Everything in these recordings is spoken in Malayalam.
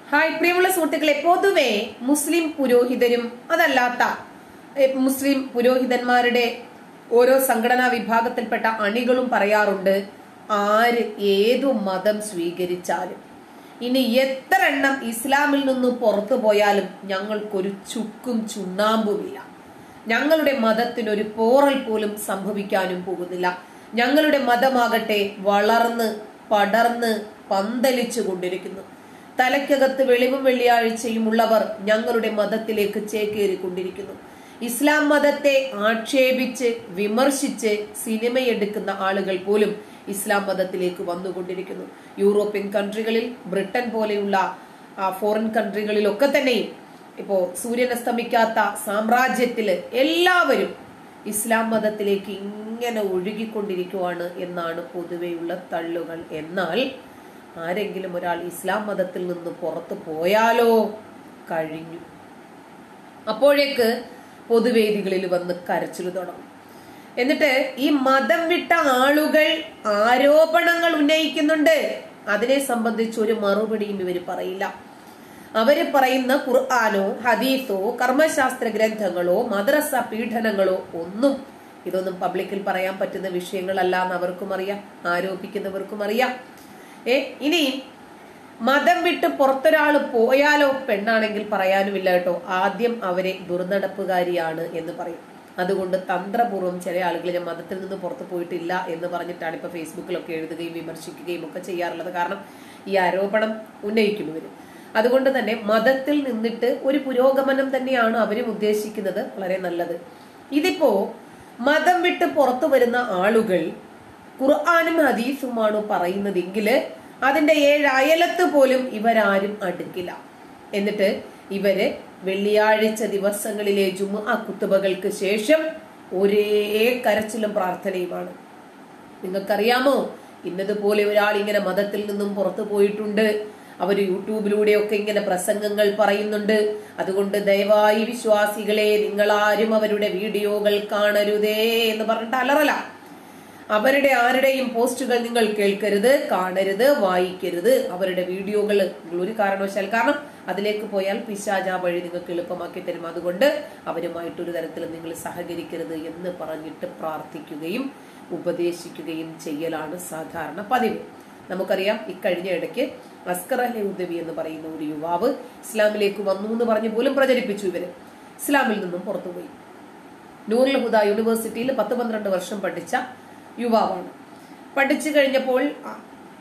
ഹായ് പ്രിയമുള്ള സുഹൃത്തുക്കളെ പൊതുവെ മുസ്ലിം പുരോഹിതരും അതല്ലാത്ത എ, മുസ്ലിം പുരോഹിതന്മാരുടെ ഓരോ സംഘടനാ വിഭാഗത്തിൽപ്പെട്ട അണികളും പറയാറുണ്ട് ആര് ഏതു മതം സ്വീകരിച്ചാലും ഇനി എത്ര എണ്ണം ഇസ്ലാമിൽ നിന്ന് പുറത്തു പോയാലും ഞങ്ങൾക്കൊരു ചുക്കും ചുണ്ണാമ്പുമില്ല ഞങ്ങളുടെ മതത്തിനൊരു പോറൽ പോലും സംഭവിക്കാനും പോകുന്നില്ല ഞങ്ങളുടെ മതമാകട്ടെ വളർന്ന് പടർന്ന് പന്തലിച്ചു കൊണ്ടിരിക്കുന്നു തലയ്ക്കകത്ത് വെളിവും വെള്ളിയാഴ്ചയും ഉള്ളവർ ഞങ്ങളുടെ മതത്തിലേക്ക് ചേക്കേറിക്കൊണ്ടിരിക്കുന്നു ഇസ്ലാം മതത്തെ ആക്ഷേപിച്ച് വിമർശിച്ച് സിനിമയെടുക്കുന്ന ആളുകൾ പോലും ഇസ്ലാം മതത്തിലേക്ക് വന്നുകൊണ്ടിരിക്കുന്നു യൂറോപ്യൻ കൺട്രികളിൽ ബ്രിട്ടൻ പോലെയുള്ള ആ, ഫോറിൻ കൺട്രികളിലൊക്കെ തന്നെയും ഇപ്പോ സൂര്യൻ അസ്തമിക്കാത്ത സാമ്രാജ്യത്തില് എല്ലാവരും ഇസ്ലാം മതത്തിലേക്ക് ഇങ്ങനെ ഒഴുകിക്കൊണ്ടിരിക്കുവാണ് എന്നാണ് പൊതുവെയുള്ള തള്ളുകൾ എന്നാൽ ആരെങ്കിലും ഒരാൾ ഇസ്ലാം മതത്തിൽ നിന്ന് പുറത്തു പോയാലോ കഴിഞ്ഞു അപ്പോഴേക്ക് പൊതുവേദികളിൽ വന്ന് കരച്ചിൽ തുടങ്ങും എന്നിട്ട് ഈ മതം വിട്ട ആളുകൾ ആരോപണങ്ങൾ ഉന്നയിക്കുന്നുണ്ട് അതിനെ സംബന്ധിച്ച് ഒരു മറുപടിയും ഇവർ പറയില്ല അവര് പറയുന്ന ഖുർആാനോ ഹദീസോ കർമ്മശാസ്ത്ര ഗ്രന്ഥങ്ങളോ മദ്രസ പീഡനങ്ങളോ ഒന്നും ഇതൊന്നും പബ്ലിക്കിൽ പറയാൻ പറ്റുന്ന വിഷയങ്ങളല്ല എന്ന് അവർക്കും അറിയാം ആരോപിക്കുന്നവർക്കും അറിയാം ഏ ഇനി മതം വിട്ട് പുറത്തൊരാൾ പോയാലോ പെണ്ണാണെങ്കിൽ പറയാനുമില്ല കേട്ടോ ആദ്യം അവരെ ദുർനടപ്പുകാരിയാണ് എന്ന് പറയും അതുകൊണ്ട് തന്ത്രപൂർവ്വം ചില ആളുകൾ ഞാൻ മതത്തിൽ നിന്ന് പുറത്തു പോയിട്ടില്ല എന്ന് പറഞ്ഞിട്ടാണ് ഇപ്പൊ ഫേസ്ബുക്കിലൊക്കെ എഴുതുകയും വിമർശിക്കുകയും ഒക്കെ ചെയ്യാറുള്ളത് കാരണം ഈ ആരോപണം ഉന്നയിക്കും ഇവര് അതുകൊണ്ട് തന്നെ മതത്തിൽ നിന്നിട്ട് ഒരു പുരോഗമനം തന്നെയാണ് അവരും ഉദ്ദേശിക്കുന്നത് വളരെ നല്ലത് ഇതിപ്പോ മതം വിട്ട് പുറത്തു വരുന്ന ആളുകൾ ഖുർആാനും ഹദീസുമാണ് പറയുന്നതെങ്കിൽ അതിന്റെ ഏഴ് അയലത്ത് പോലും ഇവരാരും അടുക്കില്ല എന്നിട്ട് ഇവര് വെള്ളിയാഴ്ച ദിവസങ്ങളിലെ ജുമുഅ കുത്തുബകൾക്ക് ശേഷം ഒരേ കരച്ചിലും പ്രാർത്ഥനയുമാണ് നിങ്ങൾക്കറിയാമോ ഇന്നതുപോലെ ഒരാൾ ഇങ്ങനെ മതത്തിൽ നിന്നും പുറത്തു പോയിട്ടുണ്ട് അവർ യൂട്യൂബിലൂടെയൊക്കെ ഇങ്ങനെ പ്രസംഗങ്ങൾ പറയുന്നുണ്ട് അതുകൊണ്ട് ദയവായി വിശ്വാസികളെ നിങ്ങളാരും അവരുടെ വീഡിയോകൾ കാണരുതേ എന്ന് പറഞ്ഞിട്ട് അലറല അവരുടെ ആരുടെയും പോസ്റ്റുകൾ നിങ്ങൾ കേൾക്കരുത് കാണരുത് വായിക്കരുത് അവരുടെ വീഡിയോകൾ നിങ്ങൾ ഒരു കാരണവശാൽ കാരണം അതിലേക്ക് പോയാൽ പിശാച വഴി നിങ്ങൾക്ക് എളുപ്പമാക്കി തരും അതുകൊണ്ട് അവരുമായിട്ടൊരു തരത്തിലും നിങ്ങൾ സഹകരിക്കരുത് എന്ന് പറഞ്ഞിട്ട് പ്രാർത്ഥിക്കുകയും ഉപദേശിക്കുകയും ചെയ്യലാണ് സാധാരണ പതിവ് നമുക്കറിയാം ഇക്കഴിഞ്ഞ ഇടയ്ക്ക് അസ്കർ അലി ഉദവി എന്ന് പറയുന്ന ഒരു യുവാവ് ഇസ്ലാമിലേക്ക് വന്നു എന്ന് പറഞ്ഞ് പോലും പ്രചരിപ്പിച്ചു ഇവര് ഇസ്ലാമിൽ നിന്നും പുറത്തുപോയി നൂറുൽ ഹുദ യൂണിവേഴ്സിറ്റിയിൽ പത്ത് പന്ത്രണ്ട് വർഷം പഠിച്ച യുവാവാണ് പഠിച്ചു കഴിഞ്ഞപ്പോൾ ആ-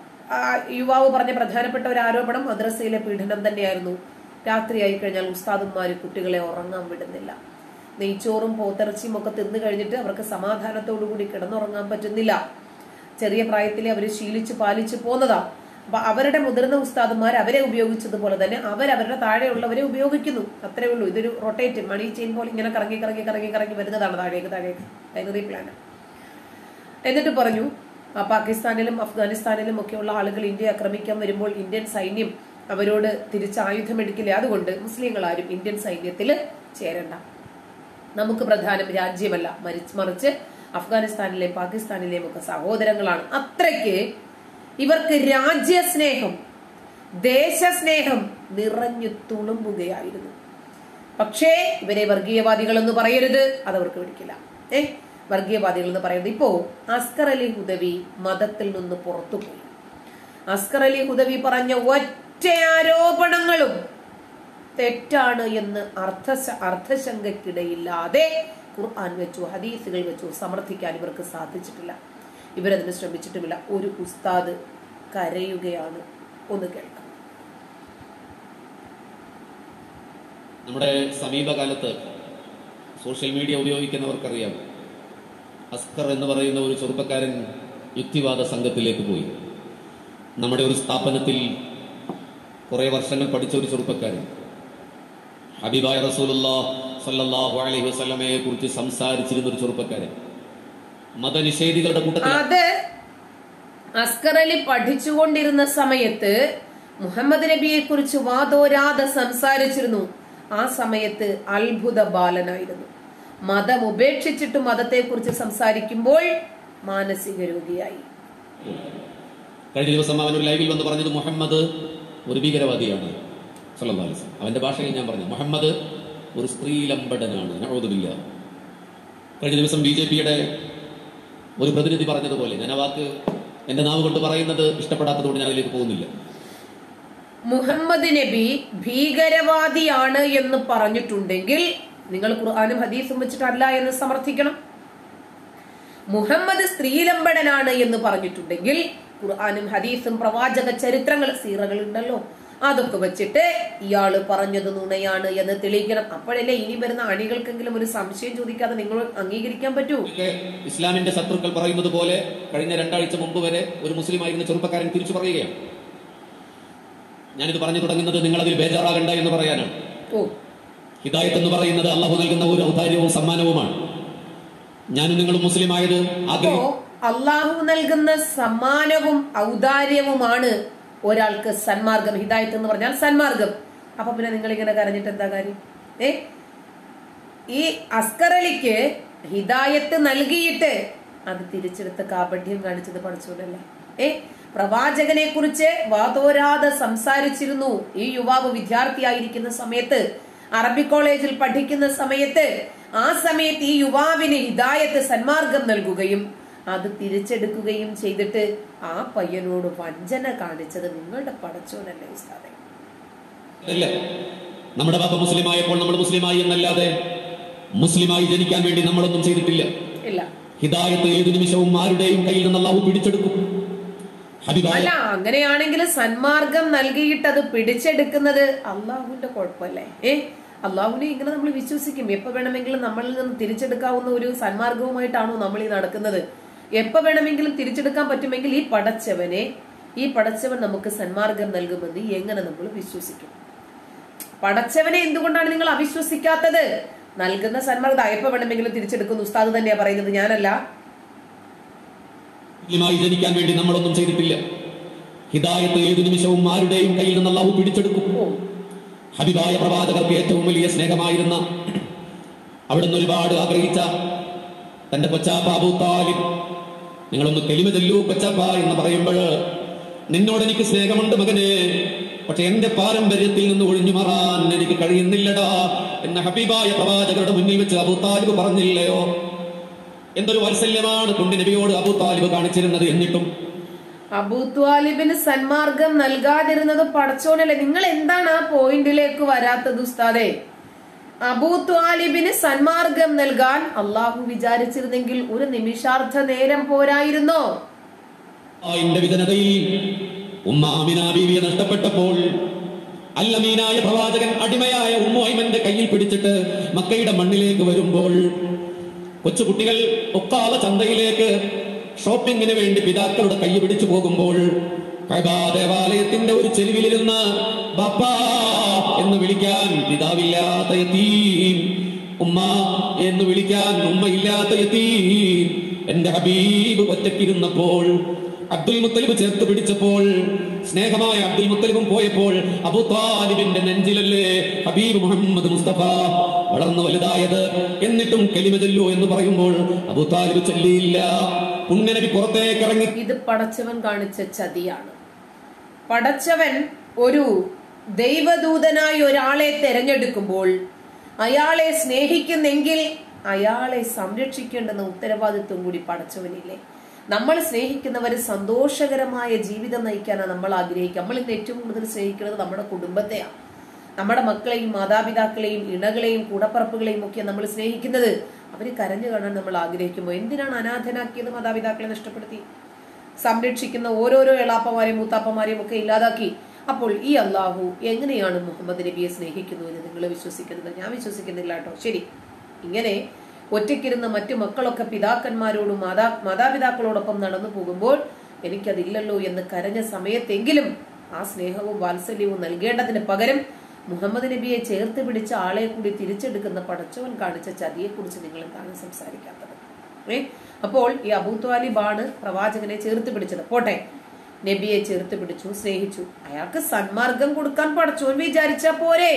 ആ യുവാവ് പറഞ്ഞ പ്രധാനപ്പെട്ട ഒരു ആരോപണം മദ്രസയിലെ പീഡനം തന്നെയായിരുന്നു രാത്രിയായി കഴിഞ്ഞാൽ ഉസ്താദുമാര് കുട്ടികളെ ഉറങ്ങാൻ വിടുന്നില്ല നെയ്ച്ചോറും പോത്തിറച്ചിയും ഒക്കെ തിന്നു കഴിഞ്ഞിട്ട് അവർക്ക് സമാധാനത്തോടു കൂടി കിടന്നുറങ്ങാൻ പറ്റുന്നില്ല ചെറിയ പ്രായത്തിലെ അവർ ശീലിച്ച് പാലിച്ച് പോന്നതാ അപ്പൊ അവരുടെ മുതിർന്ന ഉസ്താദുമാർ അവരെ ഉപയോഗിച്ചതുപോലെ തന്നെ അവരവരുടെ താഴെയുള്ളവരെ ഉപയോഗിക്കുന്നു അത്രേ ഉള്ളൂ ഇതൊരു റൊട്ടേറ്റ് മണി ചെയിൻ പോലെ ഇങ്ങനെ കറങ്ങി കറങ്ങി കറങ്ങി കറങ്ങി വരുന്നതാണ് താഴേക്ക് താഴേക്ക് ബൈനറി പ്ലാൻ എന്നിട്ട് പറഞ്ഞു ആ പാകിസ്ഥാനിലും അഫ്ഗാനിസ്ഥാനിലും ഒക്കെയുള്ള ആളുകൾ ഇന്ത്യയെ ആക്രമിക്കാൻ വരുമ്പോൾ ഇന്ത്യൻ സൈന്യം അവരോട് തിരിച്ച് ആയുധമെടുക്കില്ല അതുകൊണ്ട് മുസ്ലിങ്ങൾ ആരും ഇന്ത്യൻ സൈന്യത്തിൽ ചേരണ്ട നമുക്ക് പ്രധാനം രാജ്യമല്ല മരിച്ച് മറിച്ച് അഫ്ഗാനിസ്ഥാനിലെയും പാകിസ്ഥാനിലെയും ഒക്കെ സഹോദരങ്ങളാണ് അത്രയ്ക്ക് ഇവർക്ക് രാജ്യസ്നേഹം ദേശസ്നേഹം നിറഞ്ഞു തുളുമ്പുകയായിരുന്നു പക്ഷേ ഇവരെ വർഗീയവാദികൾ എന്ന് പറയരുത് അതവർക്ക് പിടിക്കില്ല ഏ വർഗീയവാദികൾ എന്ന് പറയുന്നത് ഇപ്പോ അസ്കർ അലി ഹുദവി മതത്തിൽ നിന്ന് പുറത്തുപോയി അസ്കർ അലി ഹുദവി പറഞ്ഞ ഒറ്റ ആരോപണങ്ങളും തെറ്റാണ് എന്ന് അർത്ഥ അർത്ഥശങ്കയ്ക്കിടയില്ലാതെ ഖുർആൻ വെച്ചു ഹദീസുകൾ വെച്ചു സമർത്ഥിക്കാൻ ഇവർക്ക് സാധിച്ചിട്ടില്ല ഇവരതിന് ശ്രമിച്ചിട്ടുമില്ല ഒരു ഉസ്താദ് കരയുകയാണ് ഒന്ന് കേൾക്കാം നമ്മുടെ സമീപകാലത്ത് സോഷ്യൽ മീഡിയ ഉപയോഗിക്കുന്നവർക്കറിയാം അസ്കർ എന്ന് പറയുന്ന ഒരു ചെറുപ്പക്കാരൻ യുക്തിവാദ സംഘത്തിലേക്ക് പോയി നമ്മുടെ ഒരു സ്ഥാപനത്തിൽ കുറെ വർഷങ്ങൾ പഠിച്ച ഒരു ചെറുപ്പക്കാരൻ ഹബീബായ റസൂലുല്ലാ സല്ലല്ലാഹു അലൈഹി വസല്ലമയെ കുറിച്ച് സംസാരിച്ചിരുന്ന ഒരു ചെറുപ്പക്കാരൻ മതനിഷേധികളുടെ കൂട്ടത്തിൽ അത് അസ്കർ അലി പഠിച്ചുകൊണ്ടിരുന്ന സമയത്ത് മുഹമ്മദ് നബിയെ കുറിച്ച് വാതോരാതെ സംസാരിച്ചിരുന്നു ആ സമയത്ത് അത്ഭുത ബാലനായിരുന്നു മതം ഉപേക്ഷിച്ചിട്ട് മതത്തെക്കുറിച്ച് സംസാരിക്കുമ്പോൾ മാനസിക രോഗിയായി കഴിഞ്ഞ ദിവസം അവൻ ഒരു ലൈവിൽ വന്ന് പറഞ്ഞത് മുഹമ്മദ് ഒരു ഭീകരവാദിയാണ് സല്ലല്ലാഹു അലൈഹി വസല്ലം. അവന്റെ ഭാഷയിൽ ഞാൻ പറഞ്ഞു മുഹമ്മദ് ഒരു സ്ത്രീലമ്പടനാണ് നഅൂദുബില്ലാ കഴിഞ്ഞ ദിവസം ബി ജെ പിയുടെ ഒരു പ്രതിനിധി പറഞ്ഞതുപോലെ ഞാൻ ആ വാക്ക് എന്റെ നാവ് കൊണ്ട് പറയുന്നത് ഇഷ്ടപ്പെടാത്തതുകൊണ്ട് ഞാൻ അതിലേക്ക് പോകുന്നില്ല മുഹമ്മദ് നബി ഭീകരവാദിയാണ് എന്ന് പറഞ്ഞിട്ടുണ്ടെങ്കിൽ നിങ്ങൾ ഖുർആാനും ഹദീസും വെച്ചിട്ടല്ല എന്ന് സമർത്ഥിക്കണം മുഹമ്മദ് സ്ത്രീലമ്പടനാണ് എന്ന് പറഞ്ഞിട്ടുണ്ടെങ്കിൽ ഖുർആാനും ഹദീസും പ്രവാചക ചരിത്രങ്ങൾ സീറകൾ ഉണ്ടല്ലോ അതൊക്കെ വെച്ചിട്ട് ഇയാള് പറഞ്ഞത് നുണയാണ് എന്ന് തെളിയിക്കണം അപ്പോഴല്ലേ ഇനി വരുന്ന അണികൾക്കെങ്കിലും ഒരു സംശയം ചോദിക്കാതെ നിങ്ങൾ അംഗീകരിക്കാൻ പറ്റൂ ഒക്കെ ഇസ്ലാമിന്റെ ശത്രുക്കൾ പറയുന്നത് പോലെ കഴിഞ്ഞ രണ്ടാഴ്ച മുമ്പ് വരെ ഒരു മുസ്ലിം ആയിരുന്ന ചെറുപ്പക്കാരൻ തിരിച്ചു പറയുകയാണ് ഞാനിത് പറഞ്ഞു തുടങ്ങുന്നത് നിങ്ങൾ അതിൽ ബേജാറാകണ്ട എന്ന് പറയാനാണ് ഓ ഹിദായത്ത് എന്ന് പറയുന്നത് അള്ളാഹു നൽകുന്ന ഒരു ഔദാര്യവും സമ്മാനവുമാണ് ഞാനും നിങ്ങളും മുസ്ലിം ആയത് അപ്പോ ആഗ്രഹം അള്ളാഹു നൽകുന്ന സമ്മാനവും ഔദാര്യവുമാണ് ഒരാൾക്ക് സന്മാർഗം ഹിദായത്ത് എന്ന് പറഞ്ഞാൽ സന്മാർഗം അപ്പൊ പിന്നെ നിങ്ങൾ ഇങ്ങനെ കരഞ്ഞിട്ട് എന്താ കാര്യം ഏ ഈ അസ്കർ അലിക്ക് ഹിദായത്ത് നൽകിയിട്ട് അത് തിരിച്ചെടുത്ത് കാപഠ്യം കാണിച്ചത് പഠിച്ചോണ്ടല്ലേ ഏ പ്രവാചകനെ കുറിച്ച് വാതോരാതെ സംസാരിച്ചിരുന്നു ഈ യുവാവ് വിദ്യാർത്ഥിയായിരിക്കുന്ന സമയത്ത് അറബി കോളേജിൽ പഠിക്കുന്ന സമയത്ത് ആ സമയത്ത് ഈ യുവാവിന് ഹിദായത്ത് സന്മാർഗം നൽകുകയും അത് തിരിച്ചെടുക്കുകയും ചെയ്തിട്ട് ആ പയ്യനോട് വഞ്ചന കാണിച്ചത് നിങ്ങളുടെ പടച്ചോനല്ലേ ഉസ്താദെ ഇല്ല നമ്മുടെ ബാപ്പ മുസ്ലിം ആയപ്പോൾ നമ്മൾ മുസ്ലിമായി എന്നല്ലാതെ മുസ്ലിമായി ജനിക്കാൻ വേണ്ടി നമ്മളൊന്നും ചെയ്തിട്ടില്ല ഇല്ല ഹിദായത്ത് ഏതു നിമിഷവും ആരുടെയും കയ്യിൽ നിന്ന് അള്ളാഹു പിടിച്ചെടുക്കും ഹബീബായ അല്ല അങ്ങനെയാണെങ്കിൽ സന്മാർഗം നൽകിയിട്ട് അത് പിടിച്ചെടുക്കുന്നത് അള്ളാഹുവിന്റെ കുഴപ്പമല്ലേ ഏ അള്ളാഹുവിനെ ഇങ്ങനെ നമ്മൾ വിശ്വസിക്കും എപ്പോ വേണമെങ്കിലും നമ്മളിൽ നിന്ന് തിരിച്ചെടുക്കാവുന്ന ഒരു സന്മാർഗവുമായിട്ടാണോ നമ്മൾ ഈ നടക്കുന്നത് എപ്പോ വേണമെങ്കിലും തിരിച്ചെടുക്കാൻ പറ്റുമെങ്കിൽ ഈ പടച്ചവനെ ഈ പടച്ചവൻ നമുക്ക് സന്മാർഗം നൽകുമെന്ന് എങ്ങനെ നമ്മൾ വിശ്വസിക്കും പടച്ചവനെ എന്തുകൊണ്ടാണ് നിങ്ങൾ അവിശ്വസിക്കാത്തത് നൽകുന്ന സന്മാർഗം എപ്പോ വേണമെങ്കിലും തിരിച്ചെടുക്കുന്ന ഉസ്താദ് തന്നെയാ പറയുന്നത് ഞാനല്ല മുസ്ലിമായി ജനിക്കാൻ വേണ്ടി നമ്മളൊന്നും ചെയ്തിട്ടില്ല ഹിദായത്ത് ഏതു നിമിഷവും ആരുടെയും കയ്യിൽ നിന്ന് അള്ളാഹു പിടിച്ചെടുക്കും ഹബീബായ പ്രവാചകർക്ക് ഏറ്റവും വലിയ സ്നേഹമായിരുന്ന അവിടുന്ന് ഒരുപാട് ആഗ്രഹിച്ച തന്റെ കൊച്ചാപ്പ അബൂ താലിബ് നിങ്ങളൊന്ന് കെലിമ ചെല്ലൂ കൊച്ചാപ്പ എന്ന് പറയുമ്പോൾ നിന്നോട് എനിക്ക് സ്നേഹമുണ്ട് മകനെ പക്ഷെ എന്റെ പാരമ്പര്യത്തിൽ നിന്ന് ഒഴിഞ്ഞു മാറാൻ എനിക്ക് കഴിയുന്നില്ലടാ എന്ന ഹബീബായ പ്രവാചകരുടെ മുന്നിൽ വെച്ച് അബൂ താലിബ് പറഞ്ഞില്ലയോ എന്തൊരു വാത്സല്യമാണ് കുണ്ടി നബിയോട് അബൂ താലിബ് കാണിച്ചിരുന്നത് എന്നിട്ടും അബൂത്വാലിബിന് സന്മാർഗം നൽകാതിരുന്നത് പടച്ചോനല്ലേ നിങ്ങൾ എന്താണ് ആ പോയിന്റിലേക്ക് വരാത്തത് ഉസ്താദെ അബൂത്വാലിബിന് സന്മാർഗം നൽകാൻ അള്ളാഹു വിചാരിച്ചിരുന്നെങ്കിൽ ഒരു നിമിഷാർത്ഥ നേരം പോരായിരുന്നോ എന്റെ വിധനതയിൽ ഉമ്മ ആമിന ബീവിയെ നഷ്ടപ്പെട്ടപ്പോൾ അല്ലമീനായ പ്രവാചകൻ അടിമയായ ഉമ്മോയ്മന്റെ കയ്യിൽ പിടിച്ചിട്ട് മക്കയുടെ മണ്ണിലേക്ക് വരുമ്പോൾ കൊച്ചുകുട്ടികൾ ഒക്കാല ചന്തയിലേക്ക് ഷോപ്പിങ്ങിന് വേണ്ടി പിതാക്കളുടെ കൈ പിടിച്ചു പോകുമ്പോൾ കൈബാ ദേവാലയത്തിന്റെ ഒരു ചെരുവിലിരുന്ന് ബാപ്പാ എന്ന് വിളിക്കാൻ പിതാവില്ലാത്ത യതീം ഉമ്മ എന്ന് വിളിക്കാൻ ഉമ്മയില്ലാത്ത യതീം എന്റെ ഹബീബ് ഒറ്റക്കിരുന്നപ്പോൾ അബ്ദുൽ മുത്തലിബ് ചേർത്ത് പിടിച്ചപ്പോൾ സ്നേഹമായ അബ്ദുൽ മുത്തലിബും പോയപ്പോൾ അബു താലിബിന്റെ നെഞ്ചിലല്ലേ ഹബീബ് മുഹമ്മദ് മുസ്തഫ വളർന്നു വലുതായത് എന്നിട്ടും കെലിമ ചൊല്ലൂ എന്ന് പറയുമ്പോൾ അബു താലിബ് ചൊല്ലിയില്ല പുണ്യനബി പുറത്തേക്ക് ഇറങ്ങി ഇത് പടച്ചവൻ കാണിച്ച ചതിയാണ് പടച്ചവൻ ഒരു ദൈവദൂതനായി ഒരാളെ തെരഞ്ഞെടുക്കുമ്പോൾ അയാളെ സ്നേഹിക്കുന്നെങ്കിൽ അയാളെ സംരക്ഷിക്കേണ്ടുന്ന ഉത്തരവാദിത്വം കൂടി പടച്ചവനില്ലേ നമ്മൾ സ്നേഹിക്കുന്നവർ സന്തോഷകരമായ ജീവിതം നയിക്കാനാണ് നമ്മൾ ആഗ്രഹിക്കുക നമ്മൾ ഇന്ന് ഏറ്റവും കൂടുതൽ സ്നേഹിക്കുന്നത് നമ്മുടെ കുടുംബത്തെയാണ് നമ്മുടെ മക്കളെയും മാതാപിതാക്കളെയും ഇണകളെയും കൂടപ്പറപ്പുകളെയും ഒക്കെ നമ്മൾ സ്നേഹിക്കുന്നത് അവര് കരഞ്ഞു കാണാൻ നമ്മൾ ആഗ്രഹിക്കുമ്പോൾ എന്തിനാണ് അനാഥനാക്കിയത് മാതാപിതാക്കളെ നഷ്ടപ്പെടുത്തി സംരക്ഷിക്കുന്ന ഓരോരോ എളാപ്പമാരെയും മൂത്താപ്പമാരെയും ഒക്കെ ഇല്ലാതാക്കി അപ്പോൾ ഈ അള്ളാഹു എങ്ങനെയാണ് മുഹമ്മദ് നബിയെ സ്നേഹിക്കുന്നു എന്ന് നിങ്ങൾ വിശ്വസിക്കുന്നത് ഞാൻ വിശ്വസിക്കുന്നില്ല കേട്ടോ ശരി ഇങ്ങനെ ഒറ്റയ്ക്കിരുന്ന മറ്റു മക്കളൊക്കെ പിതാക്കന്മാരോടും മാതാ മാതാപിതാക്കളോടൊപ്പം നടന്നു പോകുമ്പോൾ എനിക്കതില്ലല്ലോ എന്ന് കരഞ്ഞ സമയത്തെങ്കിലും ആ സ്നേഹവും വാത്സല്യവും നൽകേണ്ടതിന് പകരം മുഹമ്മദ് നബിയെ ചേർത്ത് പിടിച്ച ആളെ കൂടി തിരിച്ചെടുക്കുന്ന പടച്ചവൻ കാണിച്ച ചതിയെക്കുറിച്ച് നിങ്ങൾ എന്താണ് സംസാരിക്കാത്തത് ഏ അപ്പോൾ ഈ അബൂ ത്വാലിബാണ് പ്രവാചകനെ ചേർത്ത് പിടിച്ചത് പോട്ടെ നബിയെ ചേർത്ത് പിടിച്ചു സ്നേഹിച്ചു അയാൾക്ക് സന്മാർഗം കൊടുക്കാൻ പടച്ചോൻ വിചാരിച്ചാ പോരെ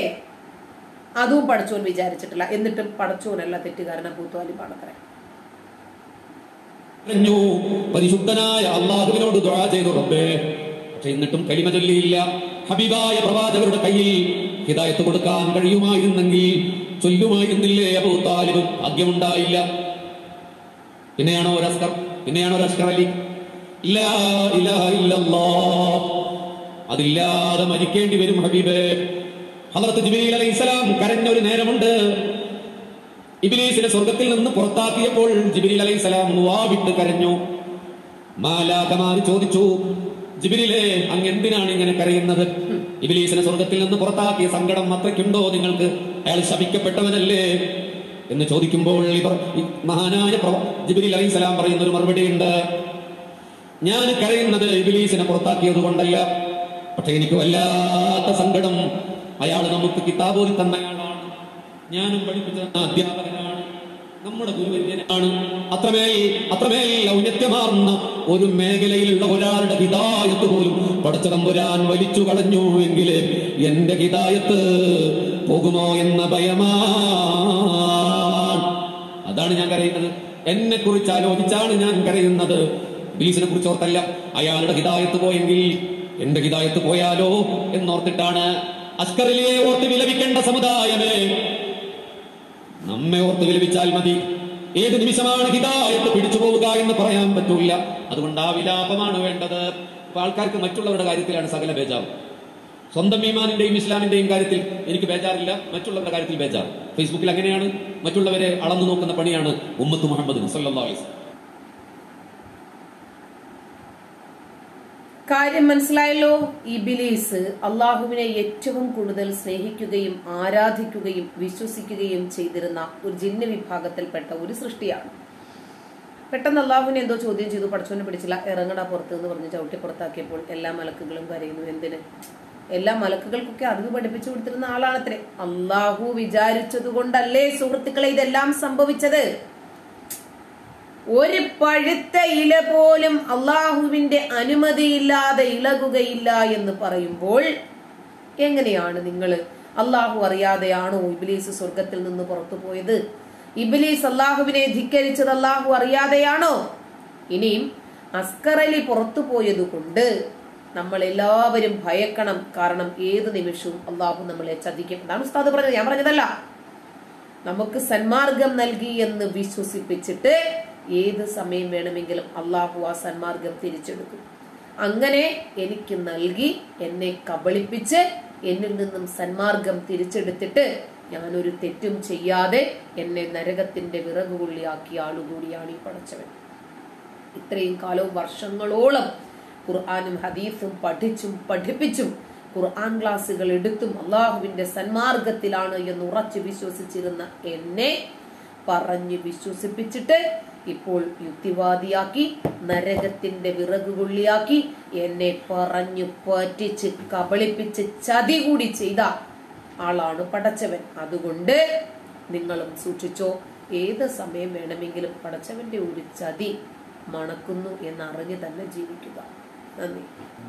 അതും പടച്ചോൻ വിചാരിച്ചിട്ടില്ല എന്നിട്ടും പടച്ചോനല്ല തെറ്റുകാരൻ അബൂ ത്വാലിബാണ് അത്ര കരഞ്ഞു പരിശുദ്ധനായ അള്ളാഹുവിനോട് ദുആ ചെയ്തു റബ്ബേ പക്ഷെ എന്നിട്ടും കലിമ ചൊല്ലിയില്ല ഹബീബായ പ്രവാചകരുടെ കയ്യിൽ ഹിദായത്ത് കൊടുക്കാൻ കഴിയുമായിരുന്നെങ്കിൽ ചൊല്ലുമായിരുന്നില്ലേ അബൂ താലിബ് ഭാഗ്യമുണ്ടായില്ല പിന്നെയാണോ ഒരു അസ്കർ പിന്നെയാണോ ഒരു അസ്കർ അലി ലാ ഇലാഹ ഇല്ലല്ലാഹ്. അതില്ലാതെ മരിക്കേണ്ടി വരും ഹബീബേ ഹദറത്ത് ജിബ്രീൽ അലൈഹിസ്സലാം കരഞ്ഞ ഒരു നേരമുണ്ട് ഇബ്ലീസിനെ സ്വർഗത്തിൽ നിന്ന് പുറത്താക്കിയപ്പോൾ ജിബ്രീൽ അലൈഹിസ്സലാം വാവിട്ട് കരഞ്ഞു മാലാകമാർ ചോദിച്ചു ജിബിരിലെ അങ്ങ് എന്തിനാണ് ഇങ്ങനെ കരയുന്നത് ഇബിലീസിനെ സ്വർഗത്തിൽ നിന്ന് പുറത്താക്കിയ സങ്കടം അത്രയ്ക്കുണ്ടോ നിങ്ങൾക്ക് അയാൾ ശപിക്കപ്പെട്ടവനല്ലേ എന്ന് ചോദിക്കുമ്പോൾ ഇവർ ഈ മഹാനായ പ്രവ- ജിബിരിൽ അലൈഹി സ്വലാം പറയുന്ന ഒരു മറുപടി ഉണ്ട് ഞാൻ കരയുന്നത് ഇബിലീസിനെ പുറത്താക്കിയത് കൊണ്ടല്ല പക്ഷെ എനിക്ക് വല്ലാത്ത സങ്കടം അയാൾ നമുക്ക് കിതാബോധി തന്നയാളാണ് ഞാനും പഠിപ്പിച്ച അധ്യാപകനാണ് നമ്മുടെ ഗുരുവര്യനാണ് അത്രമേൽ അത്രമേൽ ഔന്നത്യമാർന്ന ഒരു മേഖലയിലുള്ള ഒരാളുടെ ഹിതായത്ത് പോലും പടച്ചതമ്പുരാൻ വലിച്ചു കളഞ്ഞു എങ്കിൽ എന്റെ ഹിതായത്ത് പോകുമോ എന്ന ഭയമാണ് അതാണ് ഞാൻ കരയുന്നത് എന്നെ കുറിച്ച് ആലോചിച്ചാണ് ഞാൻ കരയുന്നത് ബിലീസിനെ കുറിച്ച് ഓർത്തല്ല അയാളുടെ ഹിതായത്ത് പോയെങ്കിൽ എന്റെ ഹിതായത്ത് പോയാലോ എന്നോർത്തിട്ടാണ് അസ്കറിലെ ഓർത്ത് വിലപിക്കേണ്ട സമുദായമേ നമ്മെ ഓർത്ത് വിലപിച്ചാൽ മതി ഏത് നിമിഷമാണ് ഹിതായത്ത് പിടിച്ചു പോവുക എന്ന് പറയാൻ പറ്റില്ല അതുകൊണ്ട് ആ വിലാപമാണ് വേണ്ടത് ഇപ്പൊ ആൾക്കാർക്ക് മറ്റുള്ളവരുടെ കാര്യത്തിലാണ് സകല ബേജാർ സ്വന്തം ഈമാനിന്റെയും ഇസ്ലാമിന്റെയും കാര്യത്തിൽ എനിക്ക് ബേജാറില്ല മറ്റുള്ളവരുടെ കാര്യത്തിൽ ബേജാർ ഫേസ്ബുക്കിൽ അങ്ങനെയാണ് മറ്റുള്ളവരെ അളന്നു നോക്കുന്ന പണിയാണ് ഉമ്മത്ത് മുഹമ്മദ് സല്ലല്ലാഹു അലൈഹി വസല്ലം. കാര്യം മനസ്സിലായല്ലോ ഇബിലീസ് അള്ളാഹുവിനെ ഏറ്റവും കൂടുതൽ സ്നേഹിക്കുകയും ആരാധിക്കുകയും വിശ്വസിക്കുകയും ചെയ്തിരുന്ന ഒരു ജിന്ന വിഭാഗത്തിൽപ്പെട്ട ഒരു സൃഷ്ടിയാണ് പെട്ടെന്ന് അള്ളാഹുവിനെ എന്തോ ചോദ്യം ചെയ്തു പഠിച്ചോനെ പിടിച്ചില്ല ഇറങ്ങടാ പുറത്ത് എന്ന് പറഞ്ഞ് ചവിട്ടി പുറത്താക്കിയപ്പോൾ എല്ലാ മലക്കുകളും കരയുന്നു എന്തിന് എല്ലാ മലക്കുകൾക്കൊക്കെ അറിവ് പഠിപ്പിച്ചു കൊടുത്തിരുന്ന ആളാണത്രേ അള്ളാഹു വിചാരിച്ചത് കൊണ്ടല്ലേ സുഹൃത്തുക്കളെ ഇതെല്ലാം സംഭവിച്ചത് ഒരു പഴുത്ത ഇല പോലും അള്ളാഹുവിന്റെ അനുമതിയില്ലാതെ ഇളകുകയില്ല എന്ന് പറയുമ്പോൾ എങ്ങനെയാണ് നിങ്ങൾ അള്ളാഹു അറിയാതെയാണോ ഇബിലീസ് സ്വർഗത്തിൽ നിന്ന് പുറത്തു പോയത് ഇബിലീസ് അള്ളാഹുവിനെ ധിക്കരിച്ചത് അള്ളാഹു അറിയാതെയാണോ ഇനിയും അസ്കർ അലി പുറത്തു പോയത് കൊണ്ട് നമ്മൾ എല്ലാവരും ഭയക്കണം കാരണം ഏത് നിമിഷവും അള്ളാഹു നമ്മളെ ചതിക്കും അതാണ് ഉസ്താദ് പറഞ്ഞത് ഞാൻ പറഞ്ഞതല്ല നമുക്ക് സന്മാർഗം നൽകി എന്ന് വിശ്വസിപ്പിച്ചിട്ട് ഏത് സമയം വേണമെങ്കിലും അള്ളാഹു ആ സന്മാർഗം തിരിച്ചെടുക്കും അങ്ങനെ എനിക്ക് നൽകി എന്നെ കബളിപ്പിച്ച് എന്നിൽ നിന്നും സന്മാർഗം തിരിച്ചെടുത്തിട്ട് ഞാനൊരു തെറ്റും ചെയ്യാതെ എന്നെ നരകത്തിന്റെ വിറകുകൊള്ളിയാക്കിയ ആളുകൂടിയാണ് ഈ പടച്ചവൻ ഇത്രയും കാലവും വർഷങ്ങളോളം ഖുർആാനും ഹദീസും പഠിച്ചും പഠിപ്പിച്ചും ഖുർആൻ ക്ലാസ്സുകൾ എടുത്തും അള്ളാഹുവിന്റെ സന്മാർഗത്തിലാണ് എന്ന് ഉറച്ചു വിശ്വസിച്ചിരുന്ന എന്നെ പറഞ്ഞു വിശ്വസിപ്പിച്ചിട്ട് ഇപ്പോൾ യുക്തിവാദിയാക്കി നരകത്തിന്റെ വിറകുകൊള്ളിയാക്കി എന്നെ പറഞ്ഞു പറ്റിച്ച് കബളിപ്പിച്ച് ചതി കൂടി ചെയ്ത ആളാണ് പടച്ചവൻ അതുകൊണ്ട് നിങ്ങളും സൂക്ഷിച്ചോ ഏത് സമയം വേണമെങ്കിലും പടച്ചവന്റെ ഒരു ചതി മണക്കുന്നു എന്നറിഞ്ഞ് തന്നെ ജീവിക്കുക നന്ദി